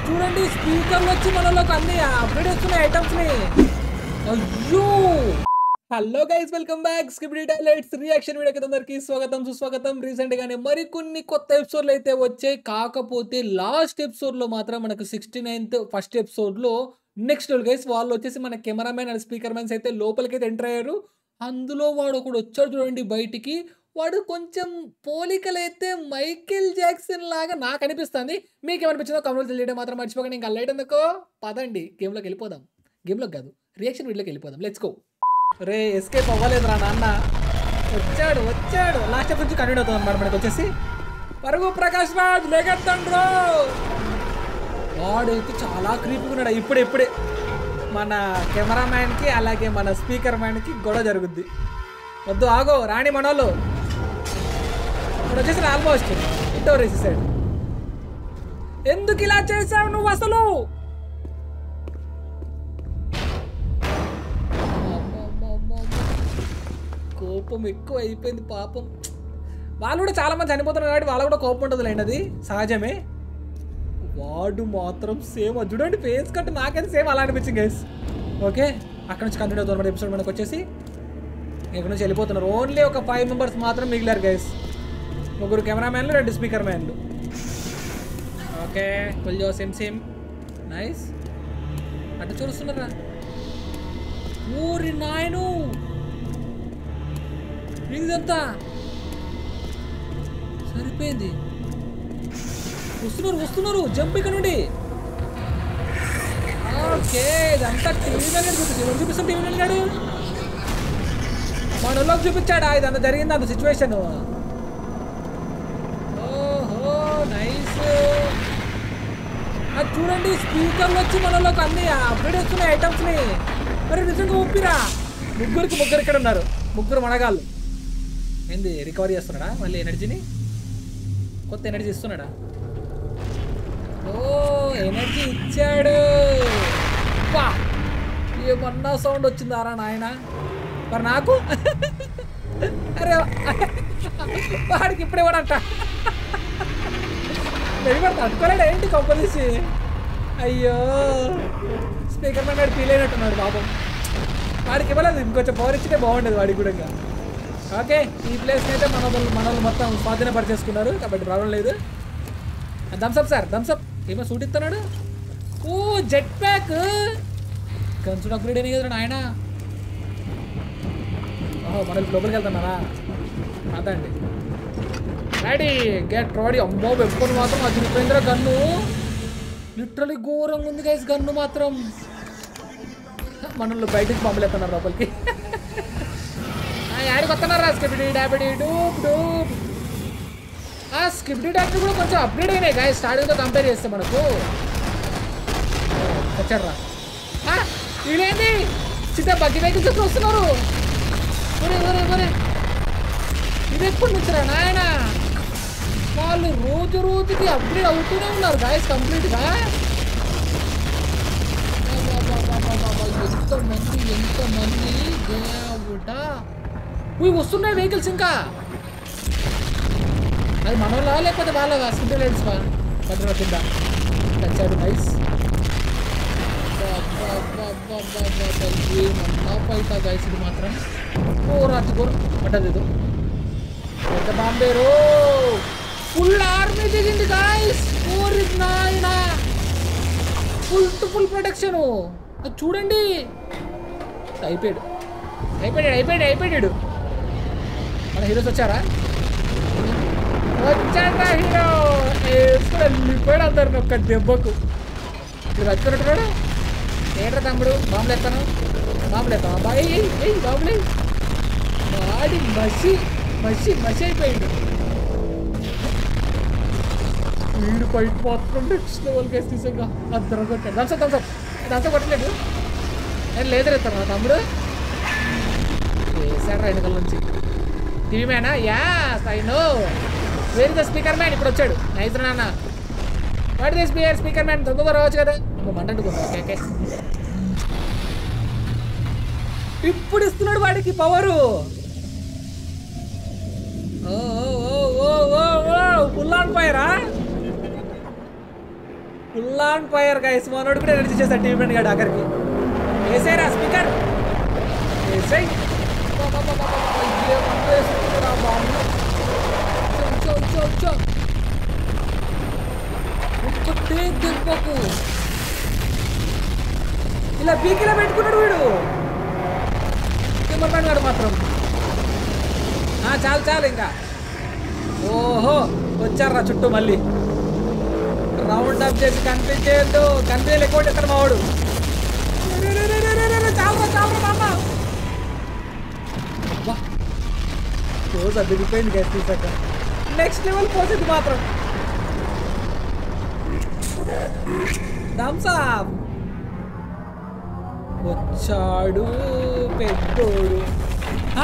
చూడండి స్పీకర్లు వచ్చి మనలోకి అన్ని అప్డేట్ వస్తున్నాయి ఐటమ్స్ ని అయ్యో hello guys welcome back script delights reaction వీడియోకి అందరికి స్వాగతం సుస్వాగతం రీసెంట్ గానే మరికొన్ని కొత్త ఎపిసోడ్లు అయితే వచ్చాయి కాకపోతే లాస్ట్ ఎపిసోడ్ లో మాత్రం మనకు సిక్స్టీ నైన్త్ ఫస్ట్ ఎపిసోడ్ లో నెక్స్ట్ గైస్ వాళ్ళు వచ్చేసి మన కెమెరామెన్ అండ్ స్పీకర్ మ్యాన్స్ అయితే లోపలికి అయితే ఎంటర్ అయ్యారు అందులో వాడు ఒకడు వచ్చాడు చూడండి బయటికి వాడు కొంచెం పోలికలైతే మైకేల్ జాక్సన్ లాగా నాకు అనిపిస్తుంది మీకు ఏమనిపించిందో కమెంట్ తెలియడం మాత్రం మర్చిపోకండి ఇంకా లైట్ ఎందుకో పదండి గేమ్లోకి వెళ్ళిపోదాం గేమ్లోకి కాదు రియాక్షన్ వీడియోకి వెళ్ళిపోదాం లెట్స్ గో రే ఎస్కేప్ అవ్వలేదురా నాన్న వచ్చాడు వచ్చాడు లాస్ట్ నుంచి కంటిన్యూ అవుతుంది అనమాట మనకి వచ్చేసి పరుగు ప్రకాష్ రాజ్ లేకెత్తండ్రో వాడైతే చాలా క్రీప్గా ఉన్నాడు ఇప్పుడే ఇప్పుడే మన కెమెరామ్యాన్కి అలాగే మన స్పీకర్ మ్యాన్కి గొడవ జరుగుద్ది వద్దు ఆగో రాణి మనోళ్ళు ఇప్పుడు వచ్చేసి ఆల్మోస్ట్ ఇంటో వేసేసాడు ఎందుకు ఇలా చేసావు నువ్వు అసలు కోపం ఎక్కువ అయిపోయింది పాపం వాళ్ళు కూడా చాలా మంది చనిపోతున్నారు కాబట్టి వాళ్ళకు కూడా కోపం ఉంటుంది లేండి అది సహజమే వాడు మాత్రం సేమ్ చూడండి ఫేస్ కట్ నాకైతే సేమ్ అలా అనిపించింది గైస్ ఓకే అక్కడ నుంచి కంటిన్యూ అవుతుంది ఎపిసోడ్ మనకు వచ్చేసి ఇక్కడ నుంచి వెళ్ళిపోతున్నారు ఓన్లీ ఒక ఫైవ్ మెంబర్స్ మాత్రం మిగిలారు గైస్ ముగ్గురు కెమెరామ్యాన్లు రెండు స్పీకర్ మ్యాన్లు ఓకే కొల్జో సేమ్ సేమ్ నైస్ అటు చూస్తున్నారా ఊరి నాయను ఇదంతా సరిపోయింది వస్తున్నారు వస్తున్నారు జంప్ ఇక్కడ నుండి ఓకే ఇదంతా టీవీ మీద చూపిస్తుంది ఎవరు చూపిస్తాం టీవీ వెళ్ళాడు మన వాళ్ళకి చూపించాడా ఇదంతా జరిగింది అంత సిచ్యువేషన్ ఓహో నైస్ అది చూడండి స్పీకర్లు వచ్చి మనలోకి అన్ని అప్డేట్ వస్తున్నాయి ఐటమ్స్ని మరి నిజంగా ఒప్పిరా ముగ్గురికి ముగ్గురు ఇక్కడ ఉన్నారు ముగ్గురు మనగాళ్ళు ఏంది రికవరీ చేస్తున్నాడా మళ్ళీ ఎనర్జీని కొత్త ఎనర్జీ ఇస్తున్నాడా ఓ ఎనర్జీ ఇచ్చాడు వా ఏమన్నా సౌండ్ వచ్చిందారా నాయన మరి నాకు అరే వాడికి ఇప్పుడే వాడంట పెరిగి తట్టుకోలేడు ఏంటి కంపనీసి అయ్యో స్పీకర్ మ్యాన్ ఫీల్ అయినట్టున్నాడు పాపం వాడికి ఇవ్వలేదు ఇంకొంచెం పవర్ ఇచ్చితే బాగుండేది వాడికి కూడా ఇంకా ఓకే ఈ ప్లేస్ని అయితే మన వాళ్ళు మన వాళ్ళు మొత్తం స్వాధీనపరిచేసుకున్నారు కాబట్టి ప్రాబ్లం లేదు థమ్స్అప్ సార్ థమ్స్అప్ ఏమో సూట్ ఇస్తున్నాడు ఓ జెట్ ప్యాక్ కన్సుడు అప్గ్రేడ్ అయినాయి కదా నాయన ఓహో మన లోపలికి వెళ్తున్నారా అదండి రెడీ గెట్ రెడీ అమ్మో వెప్పుకొని మాత్రం అదిరిపోయిందిరా గన్ను లిటరలీ ఘోరంగా ఉంది గైస్ గన్ను మాత్రం మనల్ని బయటికి పంపలేస్తున్నారు లోపలికి యాడికి వస్తున్నారా స్కిప్డి డాబిడి డూప్ డూప్ ఆ స్కిప్డి డాక్టర్ కూడా కొంచెం అప్గ్రేడ్ అయినాయి గాయ స్టార్టింగ్తో కంపేర్ చేస్తే మనకు వచ్చాడ్రా వీళ్ళేంటి చిన్న బగ్గి వెహికల్స్ ఎప్పుడు వస్తున్నారు ఒరే ఒరే ఒరే ఇది ఎప్పుడు నుంచిరా నాయన వాళ్ళు రోజు రోజుకి అప్గ్రేడ్ అవుతూనే ఉన్నారు గాయస్ కంప్లీట్గా ఎంతమంది ఎంతమంది దేవుడా ఉయ్ వస్తున్నాయి వెహికల్స్ ఇంకా అది మన వాళ్ళ లేకపోతే వాళ్ళ సింగిల్ లైన్స్ భద్ర కింద తెచ్చాడు నైస్ టాప్ అవుతా గైస్ ఇది మాత్రం ఓ రాత్రి కూర పడ్డది ఇది పెద్ద బాంబేరు ఫుల్ ఆర్మీ దిగింది గాయస్ ఓరి నాయన ఫుల్ టు ఫుల్ ప్రొటెక్షన్ అది చూడండి అయిపోయాడు అయిపోయాడు అయిపోయాడు అయిపోయాడు మన హీరోస్ వచ్చారా వచ్చాడా హీరో వేసుకుని వెళ్ళిపోయాడు అందరిని ఒక్క దెబ్బకు ఇప్పుడు వచ్చుకున్నట్టున్నాడు ఏంట్రా తమ్ముడు బాంబులు ఎత్తాను బాంబులు ఎత్తాను అబ్బాయి ఎయ్యి బాంబులు వాడి మసి మసి మసి అయిపోయింది వీడు బయట మాత్రం నెక్స్ట్ లెవెల్ కేసు తీసాక అద్దరం కొట్టాడు దంస దంస దంస కొట్టలేదు నేను లేదర్ ఎత్తాను నా తమ్ముడు వేసాడు వెనకాల నుంచి టీవీ మ్యానా yeah I know where the speaker man ఇప్పుడు వచ్చాడు నైస్ నాన్న what this bear speaker man తొందరగా రావచ్చు కదా మంటంటుకుంటా ఓకే ఓకే ఇప్పుడు ఇస్తున్నాడు వాడికి పవరు ఓ ఓ ఓ ఓ ఓ ఫుల్ ఆన్ ఫైరా ఫుల్ ఆన్ ఫైర్ గైస్ మనోడు కూడా ఎనర్జీ చేశాడు టీవీ ఫ్రెండ్ గాడు ఆఖరికి వేసేరా స్పీకర్ వేసేయ్ ఒక్కటే దెబ్బకు ఇలా పీకిలా పెట్టుకున్నాడు వీడు కెమెరామెన్ గారు మాత్రం ఆ, చాలు చాలు ఇంకా ఓహో వచ్చారా చుట్టూ మళ్ళీ రౌండ్ అప్ చేసి కనిపించేయద్దు కనిపించలే ఎక్కువ ఎక్కడ మావాడు చాలరా చాలరా నాన్న అబ్బా. రోజు అదిరిపోయింది గైస్ చూసాక నెక్స్ట్ లెవెల్ పోసింది మాత్రం థమ్స్ అప్ వచ్చాడు పెద్దోడు ఆ?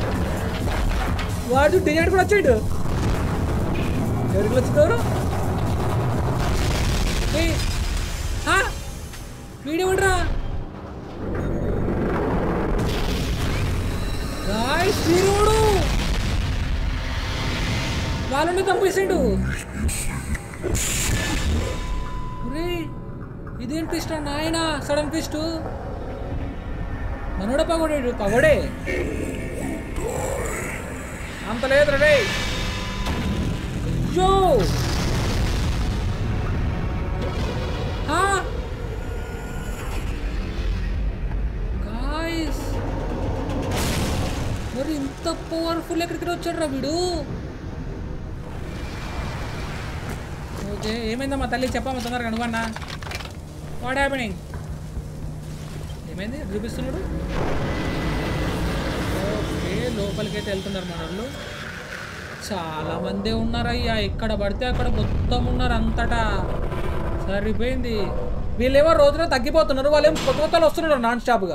వాడు డిజైన్ కూడా వచ్చాడు ఎవరికి వచ్చినారు వీడెవడ్రా గాయస్ వీరోడు వాళ్ళని పంపేసాడు ఒరే ఇదేం ట్విస్ట్ నాయన సడన్ ట్విస్ట్ మనోడ పగోడాడు పగోడే అంత లేదు రే అయ్యో గాయస్ మరి ఇంత పవర్ఫుల్ ఎక్కడికి వచ్చాడు రా వీడు ఓకే ఏమైందమ్మా తల్లి చెప్పమ్మా తొందరగా నువ్వన్నా వాట్ హ్యాపెనింగ్ ఏమైంది చూపిస్తున్నాడు ఓకే లోపలికైతే వెళ్తున్నారు మన వాళ్ళు చాలా మందే ఉన్నారయ్యా ఎక్కడ పడితే అక్కడ మొత్తం ఉన్నారు అంతటా సరిపోయింది వీళ్ళేమో రోజున తగ్గిపోతున్నారు వాళ్ళేమో కొత్త కొత్తలు వస్తున్నారు నాన్ స్టాప్గా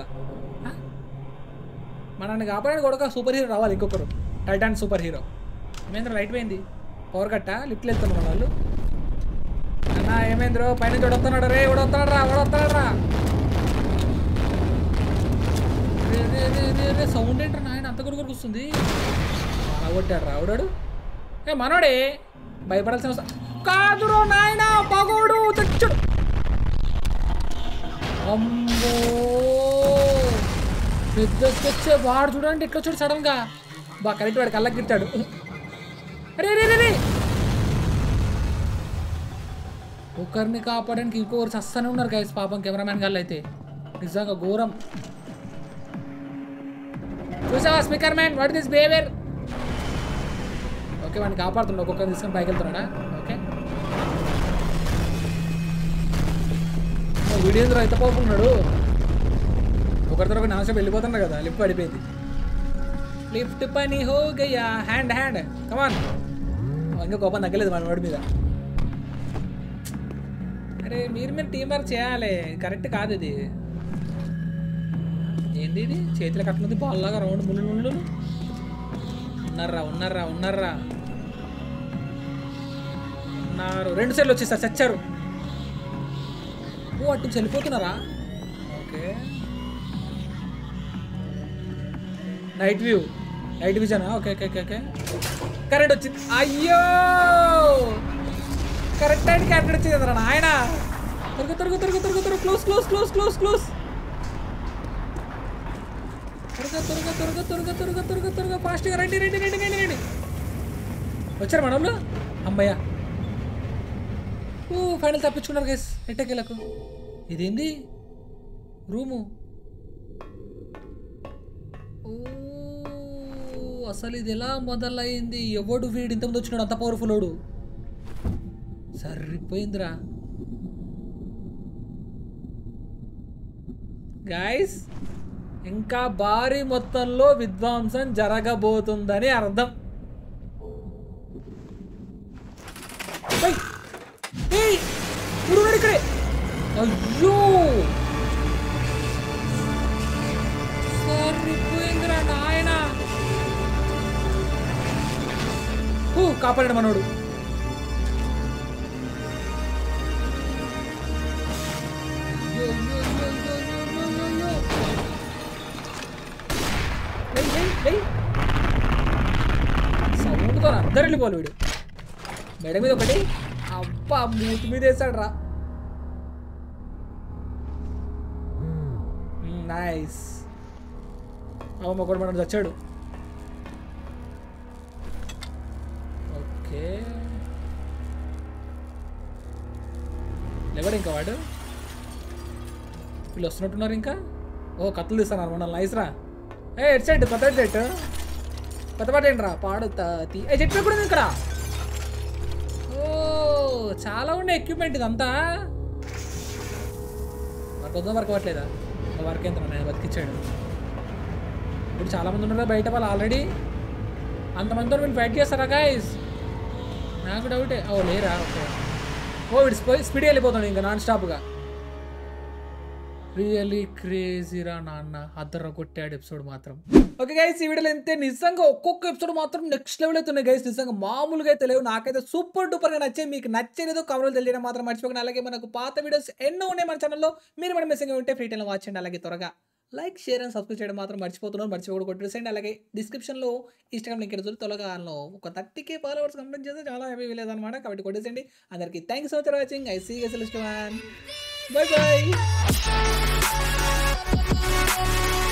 మనల్ని కాపాడడానికి కూడా సూపర్ హీరో రావాలి ఇంకొకరు టైటాన్ సూపర్ హీరో ఏమైంద్ర రైట్ పోయింది పవర్ కట్ట లిఫ్ట్లు వెళ్తున్నారు మన వాళ్ళు అన్నా ఏమైంద్రో పైన చూడొస్తున్నాడు రే ఉడొస్తున్నాడు రా ఉడొస్తున్నాడు రా రే రే రే రే రే సౌండ్ ఏంట్రా నాయన అంత కొడుకు వస్తుంది కొట్టాడు రావుడాడు ఏ మనోడే భయపడాల్సిన అవసరం కాదురో నాయన పగోడు చచ్చుడు అమ్మో పెద్ద స్కెచ్ వాడు చూడండి ఎట్లా వచ్చాడు సడన్ గా బా కరెక్ట్ వాడు కళ్ళకి గిట్టాడు అరే రే రే రే ఒకరిని కాపాడడానికి ఇంకొకరు చస్తానే ఉన్నారు గైస్ పాపం కెమెరామ్యాన్ గాళ్ళు అయితే నిజంగా ఘోరం చూసావా speaker man what this behaviour okay వాడిని కాపాడుతుండ ఒక్కొక్కరిని తీసుకొని పైకి వెళ్తున్నాడా ఓకే వీడియో అయితే పోతున్నాడు ఒకరితో ఒక నాశం వెళ్ళిపోతున్నా కదా లిఫ్ట్ పడిపోయింది లిఫ్ట్ పని హో గయ్యా హ్యాండ్ హ్యాండ్ కమాన్ ఇంకా కోపం తగ్గలేదు మన వాడి మీద అరే మీరు మీరు టీం వర్క్ చేయాలి కరెక్ట్ కాదు ఇది ఏంది ఇది చేతిలో కట్టుకుంది బాల్ లాగా రౌండ్ ముళ్ళు ముళ్ళు ఉన్నారా ఉన్నారా ఉన్నారా ఉన్నారు రెండు సైడ్లు వచ్చేసారు చచ్చారు ఓ అటు చనిపోతున్నారా ఓకే నైట్ వ్యూ నైట్ విజనా okay okay okay okay current వచ్చింది అయ్యో కరెక్ట్ టైం కరెంట్ వచ్చింది కదరా నాయన తరుగు తరుగు తరుగు తరుగు తరుగు close close close close close త్వరగా త్వరగా త్వరగా త్వరగా త్వరగా త్వరగా త్వరగా ఫాస్ట్గా రండి రండి రండి రండి రండి వచ్చారు మనోళ్ళు అమ్మయ్య ఓ ఫైనల్ తప్పించుకున్నారు గైస్ ఎట్టకెళ్ళకు ఇదేంది రూము ఓ అసలు ఇది ఎలా మొదలైంది ఎవడు వీడు ఇంతమంది వచ్చినాడు అంత పవర్ఫుల్ సరిపోయిందిరా గాయస్ ఇంకా భారీ మొత్తంలో విధ్వంసం జరగబోతుందని అర్థం ఏయ్! ఏయ్! గురుగారు ఇక్కడే అయ్యో సరిపోయిందిరా నాయన ఊ, కాపాడాడు మనోడు అయ్యో, అయ్యో, అయ్యో, అయ్యో, అయ్యో, అయ్యో, అయ్యో. లేయ్, లేయ్, లేయ్. సౌండ్తో అందరు వెళ్ళిపోవాలి వీడు మెడ మీద ఒకటి అబ్బా మూతి మీద వేసాడు రా నైస్ అమ్మ కూడా మనం చచ్చాడు ఓకే లేవాడు ఇంకా వాడు వీళ్ళు వస్తున్నట్టున్నారు ఇంకా ఓ కత్తులు తీస్తున్నారు మనల్ని నైస్ రా ఏ ఎట్ సైడ్ కొత్త సెట్ కొత్త పాట ఏంట్రా పాడుతా తీ ఏ చెట్టు కూడా ఉంది ఇక్కడ ఓ చాలా ఉండే ఎక్విప్మెంట్ ఇదంతా వర్క్ వద్దా వర్క్ అవ్వట్లేదా వర్క్ ఎంత నేను బతికిచ్చాడు ఇప్పుడు చాలా మంది ఉన్నారు బయట వాళ్ళు ఆల్రెడీ అంతమందితో మీరు ఫైట్ చేస్తారా గాయస్ నాకు డౌటే ఓ లేరా ఓకే ఓ వీడు స్పీడ్ వెళ్ళిపోతాడు ఇంకా నాన్ స్టాప్గా రియలీ క్రేజీరా నాన్న అద్దర కొట్టాడు ఎపిసోడ్ మాత్రం ఓకే గైస్ ఈ వీడియోలో అంతే నిజంగా ఒక్కొక్క ఎపిసోడ్ మాత్రం నెక్స్ట్ లెవెల్ అవుతున్నాయి గైస్ నిజంగా మామూలుగా అయితే లేవు నాకైతే సూపర్ డూపర్గా నచ్చాయి మీకు నచ్చలేదు కవర్లు తెలియడం మాత్రం మర్చిపోకండి అలాగే మనకు పాత వీడియోస్ ఎన్నో ఉన్నాయి మన ఛానల్లో మీరు మన మిస్సింగ్ ఉంటే ఫ్రీ టైంలో వాచ్ చేయండి అలాగే త్వరగా లైక్ షేర్ అండ్ సబ్స్క్రైబ్ చేయడం మాత్రం మర్చిపోతున్నాను మర్చిపోకూడదు కొట్టేసేయండి అలాగే డిస్క్రిప్షన్లో ఇన్స్టాగ్రామ్ లింక్ ఎదురు త్వరగా అందులో ఒక థర్టీకే ఫాలోవర్స్ కంప్లీట్ చేస్తే చాలా హ్యాపీ లేదనమాట కాబట్టి కొట్టేసేయండి అందరికీ thank you so much for watching I see guess bye bye